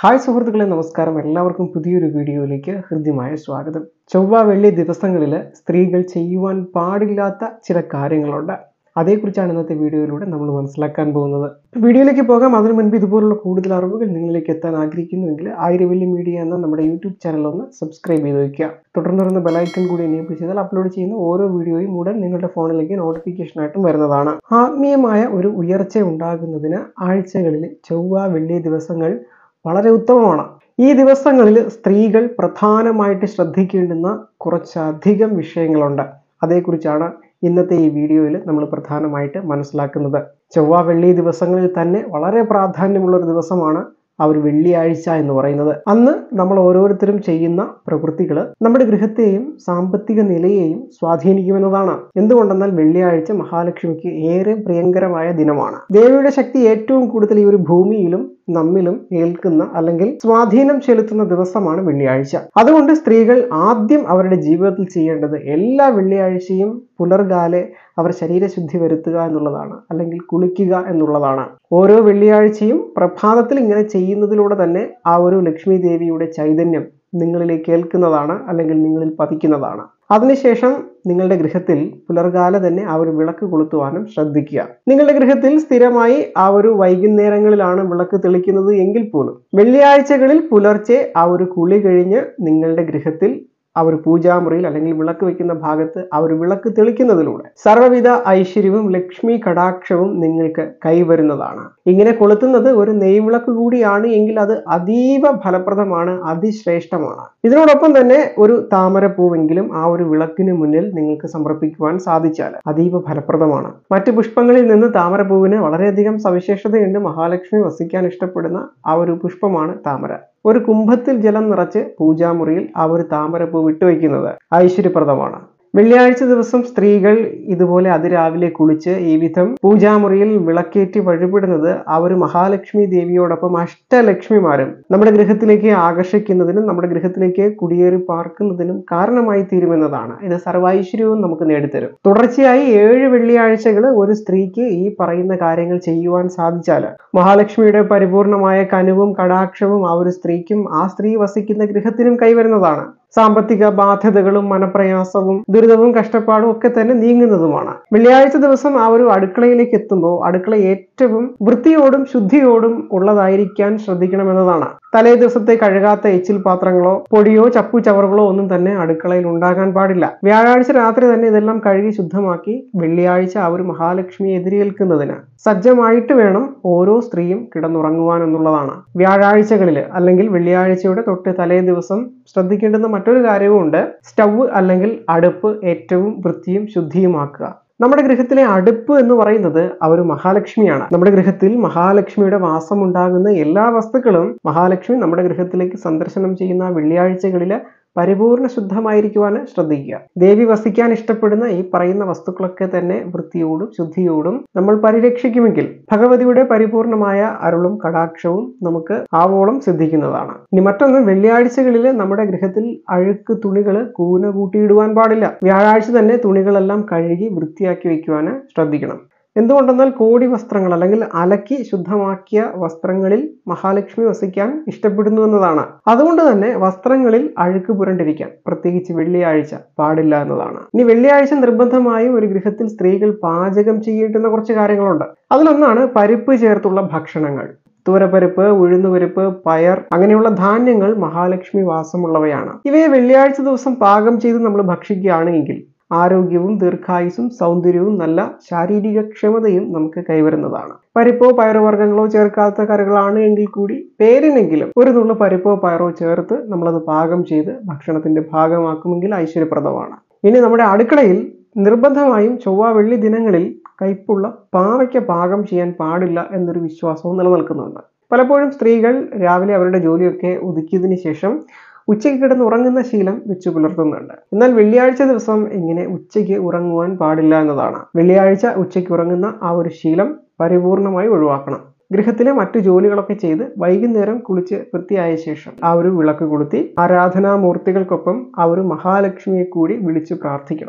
hi സുഹൃത്തുക്കളെ നമസ്കാരം എല്ലാവർക്കും പുതിയൊരു വീഡിയോയിലേക്ക് ഹൃദ്യമായ സ്വാഗതം ചൊവ്വ വെള്ളി ദിവസങ്ങളിൽ സ്ത്രീകൾ ചെയ്യുവാൻ പാടില്ലാത്ത ചില കാര്യങ്ങളുണ്ട് അതേക്കുറിച്ചാണ് ഇന്നത്തെ വീഡിയോയിലൂടെ നമ്മൾ മനസ്സിലാക്കാൻ പോകുന്നത് വീഡിയോയിലേക്ക് പോകാം അതിനു മുൻപ് ഇതുപോലുള്ള കൂടുതൽ അറിവുകൾ നിങ്ങളിലേക്ക് എത്താൻ ആഗ്രഹിക്കുന്നുവെങ്കിൽ ആയിരവല്ലി മീഡിയ എന്ന നമ്മുടെ യൂട്യൂബ് ചാനൽ ഒന്ന് സബ്സ്ക്രൈബ് ചെയ്ത് വയ്ക്കുക തുടർന്ന് ബെലൈക്കൺ കൂടി എനേബിൾ ചെയ്താൽ അപ്ലോഡ് ചെയ്യുന്ന ഓരോ വീഡിയോയും ഉടൻ നിങ്ങളുടെ ഫോണിലേക്ക് നോട്ടിഫിക്കേഷനായിട്ടും വരുന്നതാണ് ആത്മീയമായ ഒരു ഉയർച്ച ഉണ്ടാകുന്നതിന് ആഴ്ചകളിൽ ചൊവ്വ വെള്ളി ദിവസങ്ങൾ വളരെ ഉത്തമമാണ് ഈ ദിവസങ്ങളിൽ സ്ത്രീകൾ പ്രധാനമായിട്ട് ശ്രദ്ധിക്കേണ്ടുന്ന കുറച്ചധികം വിഷയങ്ങളുണ്ട് അതേക്കുറിച്ചാണ് ഇന്നത്തെ ഈ വീഡിയോയിൽ നമ്മൾ പ്രധാനമായിട്ട് മനസ്സിലാക്കുന്നത് ചൊവ്വ വെള്ളി ദിവസങ്ങളിൽ തന്നെ വളരെ പ്രാധാന്യമുള്ള ഒരു ദിവസമാണ് ആ ഒരു വെള്ളിയാഴ്ച എന്ന് പറയുന്നത് അന്ന് നമ്മൾ ഓരോരുത്തരും ചെയ്യുന്ന പ്രവൃത്തികൾ നമ്മുടെ ഗൃഹത്തെയും സാമ്പത്തിക നിലയെയും സ്വാധീനിക്കുമെന്നതാണ് എന്തുകൊണ്ടെന്നാൽ വെള്ളിയാഴ്ച മഹാലക്ഷ്മിക്ക് ഏറെ പ്രിയങ്കരമായ ദിനമാണ് ദേവിയുടെ ശക്തി ഏറ്റവും കൂടുതൽ ഈ ഒരു ഭൂമിയിലും നമ്മിലും ഏൽക്കുന്ന അല്ലെങ്കിൽ സ്വാധീനം ചെലുത്തുന്ന ദിവസമാണ് വെള്ളിയാഴ്ച അതുകൊണ്ട് സ്ത്രീകൾ ആദ്യം അവരുടെ ജീവിതത്തിൽ ചെയ്യേണ്ടത് എല്ലാ വെള്ളിയാഴ്ചയും പുലർകാലെ അവർ ശരീരശുദ്ധി വരുത്തുക എന്നുള്ളതാണ് അല്ലെങ്കിൽ കുളിക്കുക എന്നുള്ളതാണ് ഓരോ വെള്ളിയാഴ്ചയും പ്രഭാതത്തിൽ ഇങ്ങനെ ചെയ്യുന്നതിലൂടെ തന്നെ ആ ഒരു ലക്ഷ്മി ദേവിയുടെ ചൈതന്യം നിങ്ങളിലേക്ക് ഏൽക്കുന്നതാണ് അല്ലെങ്കിൽ നിങ്ങളിൽ പതിക്കുന്നതാണ് അതിനുശേഷം നിങ്ങളുടെ ഗൃഹത്തിൽ പുലർകാല തന്നെ ആ ഒരു വിളക്ക് കൊളുത്തുവാനും ശ്രദ്ധിക്കുക നിങ്ങളുടെ ഗൃഹത്തിൽ സ്ഥിരമായി ആ ഒരു വൈകുന്നേരങ്ങളിലാണ് വിളക്ക് തെളിക്കുന്നത് എങ്കിൽ പോലും വെള്ളിയാഴ്ചകളിൽ പുലർച്ചെ ആ ഒരു കുളി കഴിഞ്ഞ് നിങ്ങളുടെ ഗൃഹത്തിൽ ആ ഒരു പൂജാമുറിയിൽ അല്ലെങ്കിൽ വിളക്ക് വെക്കുന്ന ഭാഗത്ത് ആ ഒരു വിളക്ക് തെളിക്കുന്നതിലൂടെ സർവ്വവിധ ഐശ്വര്യവും ലക്ഷ്മി കടാക്ഷവും നിങ്ങൾക്ക് കൈവരുന്നതാണ് ഇങ്ങനെ കൊളുത്തുന്നത് ഒരു നെയ്വിളക്ക് കൂടിയാണ് എങ്കിൽ അത് അതീവ ഫലപ്രദമാണ് അതിശ്രേഷ്ഠമാണ് ഇതിനോടൊപ്പം തന്നെ ഒരു താമരപ്പൂവെങ്കിലും ആ ഒരു വിളക്കിന് മുന്നിൽ നിങ്ങൾക്ക് സമർപ്പിക്കുവാൻ സാധിച്ചാൽ അതീവ ഫലപ്രദമാണ് മറ്റ് പുഷ്പങ്ങളിൽ നിന്ന് താമരപ്പൂവിന് വളരെയധികം സവിശേഷതയുണ്ട് മഹാലക്ഷ്മി വസിക്കാൻ ഇഷ്ടപ്പെടുന്ന ആ ഒരു പുഷ്പമാണ് താമര ഒരു കുംഭത്തിൽ ജലം നിറച്ച് പൂജാമുറിയിൽ ആ ഒരു താമരപ്പൂ വിട്ടുവയ്ക്കുന്നത് ഐശ്വര്യപ്രദമാണ് വെള്ളിയാഴ്ച ദിവസം സ്ത്രീകൾ ഇതുപോലെ അതിരാവിലെ കുളിച്ച് ഈ വിധം പൂജാമുറിയിൽ വിളക്കേറ്റി വഴിപെടുന്നത് ആ ഒരു മഹാലക്ഷ്മി ദേവിയോടൊപ്പം അഷ്ടലക്ഷ്മിമാരും നമ്മുടെ ഗൃഹത്തിലേക്ക് ആകർഷിക്കുന്നതിനും നമ്മുടെ ഗൃഹത്തിലേക്ക് കുടിയേറി പാർക്കുന്നതിനും കാരണമായി തീരുമെന്നതാണ് ഇത് സർവൈശ്വര്യവും നമുക്ക് നേടിത്തരും തുടർച്ചയായി ഏഴ് വെള്ളിയാഴ്ചകൾ ഒരു സ്ത്രീക്ക് ഈ പറയുന്ന കാര്യങ്ങൾ ചെയ്യുവാൻ സാധിച്ചാൽ മഹാലക്ഷ്മിയുടെ പരിപൂർണമായ കനുവും കടാക്ഷവും ആ ഒരു സ്ത്രീക്കും ആ സ്ത്രീ വസിക്കുന്ന ഗൃഹത്തിനും കൈവരുന്നതാണ് സാമ്പത്തിക ബാധ്യതകളും മനപ്രയാസവും ദുരിതവും കഷ്ടപ്പാടും ഒക്കെ തന്നെ നീങ്ങുന്നതുമാണ് വെള്ളിയാഴ്ച ദിവസം ആ ഒരു അടുക്കളയിലേക്ക് എത്തുമ്പോൾ അടുക്കള ഏറ്റവും വൃത്തിയോടും ശുദ്ധിയോടും ഉള്ളതായിരിക്കാൻ ശ്രദ്ധിക്കണമെന്നതാണ് തലേ ദിവസത്തെ കഴുകാത്ത എച്ചിൽ പാത്രങ്ങളോ പൊടിയോ ചപ്പു ചവറുകളോ ഒന്നും തന്നെ അടുക്കളയിൽ ഉണ്ടാകാൻ പാടില്ല വ്യാഴാഴ്ച രാത്രി തന്നെ ഇതെല്ലാം കഴുകി ശുദ്ധമാക്കി വെള്ളിയാഴ്ച ആ ഒരു മഹാലക്ഷ്മിയെ എതിരേൽക്കുന്നതിന് സജ്ജമായിട്ട് വേണം ഓരോ സ്ത്രീയും കിടന്നുറങ്ങുവാൻ എന്നുള്ളതാണ് വ്യാഴാഴ്ചകളിൽ അല്ലെങ്കിൽ വെള്ളിയാഴ്ചയുടെ തൊട്ട് തലേ ദിവസം ശ്രദ്ധിക്കേണ്ടുന്ന മറ്റൊരു കാര്യവുമുണ്ട് സ്റ്റവ് അല്ലെങ്കിൽ അടുപ്പ് ഏറ്റവും വൃത്തിയും ശുദ്ധിയുമാക്കുക നമ്മുടെ ഗൃഹത്തിലെ അടുപ്പ് എന്ന് പറയുന്നത് ആ ഒരു മഹാലക്ഷ്മിയാണ് നമ്മുടെ ഗൃഹത്തിൽ മഹാലക്ഷ്മിയുടെ വാസം ഉണ്ടാകുന്ന എല്ലാ വസ്തുക്കളും മഹാലക്ഷ്മി നമ്മുടെ ഗൃഹത്തിലേക്ക് സന്ദർശനം ചെയ്യുന്ന വെള്ളിയാഴ്ചകളിൽ പരിപൂർണ ശുദ്ധമായിരിക്കുവാൻ ശ്രദ്ധിക്കുക ദേവി വസിക്കാൻ ഇഷ്ടപ്പെടുന്ന ഈ പറയുന്ന വസ്തുക്കളൊക്കെ തന്നെ വൃത്തിയോടും ശുദ്ധിയോടും നമ്മൾ പരിരക്ഷിക്കുമെങ്കിൽ ഭഗവതിയുടെ പരിപൂർണമായ അരുളും കടാക്ഷവും നമുക്ക് ആവോളം സിദ്ധിക്കുന്നതാണ് ഇനി മറ്റൊന്ന് വെള്ളിയാഴ്ചകളിൽ നമ്മുടെ ഗൃഹത്തിൽ അഴുക്ക് തുണികൾ കൂന കൂട്ടിയിടുവാൻ പാടില്ല വ്യാഴാഴ്ച തന്നെ തുണികളെല്ലാം കഴുകി വൃത്തിയാക്കി വെക്കുവാൻ ശ്രദ്ധിക്കണം എന്തുകൊണ്ടെന്നാൽ കോടി വസ്ത്രങ്ങൾ അല്ലെങ്കിൽ അലക്കി ശുദ്ധമാക്കിയ വസ്ത്രങ്ങളിൽ മഹാലക്ഷ്മി വസിക്കാൻ ഇഷ്ടപ്പെടുന്നു എന്നതാണ് അതുകൊണ്ട് തന്നെ വസ്ത്രങ്ങളിൽ അഴുക്ക് പുരണ്ടിരിക്കാൻ പ്രത്യേകിച്ച് വെള്ളിയാഴ്ച പാടില്ല എന്നതാണ് ഇനി വെള്ളിയാഴ്ച നിർബന്ധമായും ഒരു ഗൃഹത്തിൽ സ്ത്രീകൾ പാചകം ചെയ്യേണ്ടുന്ന കുറച്ച് കാര്യങ്ങളുണ്ട് അതിലൊന്നാണ് പരിപ്പ് ചേർത്തുള്ള ഭക്ഷണങ്ങൾ തൂരപ്പരിപ്പ് ഉഴുന്നുപരിപ്പ് പയർ അങ്ങനെയുള്ള ധാന്യങ്ങൾ മഹാലക്ഷ്മി വാസമുള്ളവയാണ് ഇവയെ വെള്ളിയാഴ്ച ദിവസം പാകം ചെയ്ത് നമ്മൾ ഭക്ഷിക്കുകയാണ് എങ്കിൽ ആരോഗ്യവും ദീർഘായുസും സൗന്ദര്യവും നല്ല ശാരീരിക ക്ഷമതയും നമുക്ക് കൈവരുന്നതാണ് പരിപ്പോ പയറുവർഗ്ഗങ്ങളോ ചേർക്കാത്ത കറികളാണ് എങ്കിൽ കൂടി പേരിനെങ്കിലും ഒരു നുള്ള പരിപ്പോ പയറോ ചേർത്ത് നമ്മളത് പാകം ചെയ്ത് ഭക്ഷണത്തിന്റെ ഭാഗമാക്കുമെങ്കിൽ ഐശ്വര്യപ്രദമാണ് ഇനി നമ്മുടെ അടുക്കളയിൽ നിർബന്ധമായും ചൊവ്വ വെള്ളി ദിനങ്ങളിൽ കയ്പുള്ള പാവയ്ക്ക പാകം ചെയ്യാൻ പാടില്ല എന്നൊരു വിശ്വാസവും നിലനിൽക്കുന്നുണ്ട് പലപ്പോഴും സ്ത്രീകൾ രാവിലെ അവരുടെ ജോലിയൊക്കെ ഒതുക്കിയതിനു ശേഷം ഉച്ചയ്ക്ക് കിടന്ന് ഉറങ്ങുന്ന ശീലം വെച്ചു പുലർത്തുന്നുണ്ട് എന്നാൽ വെള്ളിയാഴ്ച ദിവസം ഇങ്ങനെ ഉച്ചയ്ക്ക് ഉറങ്ങുവാൻ പാടില്ല എന്നതാണ് വെള്ളിയാഴ്ച ഉച്ചയ്ക്ക് ഉറങ്ങുന്ന ആ ഒരു ശീലം പരിപൂർണമായി ഒഴിവാക്കണം ഗൃഹത്തിലെ മറ്റു ജോലികളൊക്കെ ചെയ്ത് വൈകുന്നേരം കുളിച്ച് വൃത്തിയായ ശേഷം ആ ഒരു വിളക്ക് കൊളുത്തി ആരാധനാമൂർത്തികൾക്കൊപ്പം ആ ഒരു മഹാലക്ഷ്മിയെ കൂടി വിളിച്ച് പ്രാർത്ഥിക്കണം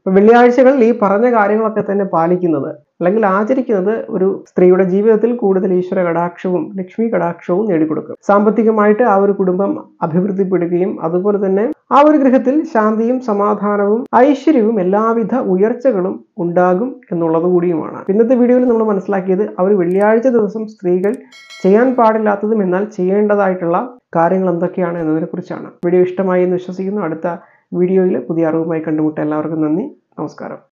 അപ്പോൾ വെള്ളിയാഴ്ചകളിൽ ഈ പറഞ്ഞ കാര്യങ്ങളൊക്കെ തന്നെ പാലിക്കുന്നത് അല്ലെങ്കിൽ ആചരിക്കുന്നത് ഒരു സ്ത്രീയുടെ ജീവിതത്തിൽ കൂടുതൽ ഈശ്വര കടാക്ഷവും ലക്ഷ്മി കടാക്ഷവും നേടിക്കൊടുക്കും സാമ്പത്തികമായിട്ട് ആ ഒരു കുടുംബം അഭിവൃദ്ധിപ്പെടുകയും അതുപോലെ തന്നെ ആ ഒരു ഗൃഹത്തിൽ ശാന്തിയും സമാധാനവും ഐശ്വര്യവും എല്ലാവിധ ഉയർച്ചകളും ഉണ്ടാകും എന്നുള്ളത് കൂടിയുമാണ് ഇന്നത്തെ വീഡിയോയിൽ നമ്മൾ മനസ്സിലാക്കിയത് ആ ഒരു വെള്ളിയാഴ്ച ദിവസം സ്ത്രീകൾ ചെയ്യാൻ പാടില്ലാത്തതും എന്നാൽ ചെയ്യേണ്ടതായിട്ടുള്ള കാര്യങ്ങൾ എന്തൊക്കെയാണ് എന്നതിനെ കുറിച്ചാണ് വീഡിയോ ഇഷ്ടമായി എന്ന് വിശ്വസിക്കുന്നു അടുത്ത വീഡിയോയിൽ പുതിയ അറിവുമായി കണ്ടുമുട്ട എല്ലാവർക്കും നന്ദി നമസ്കാരം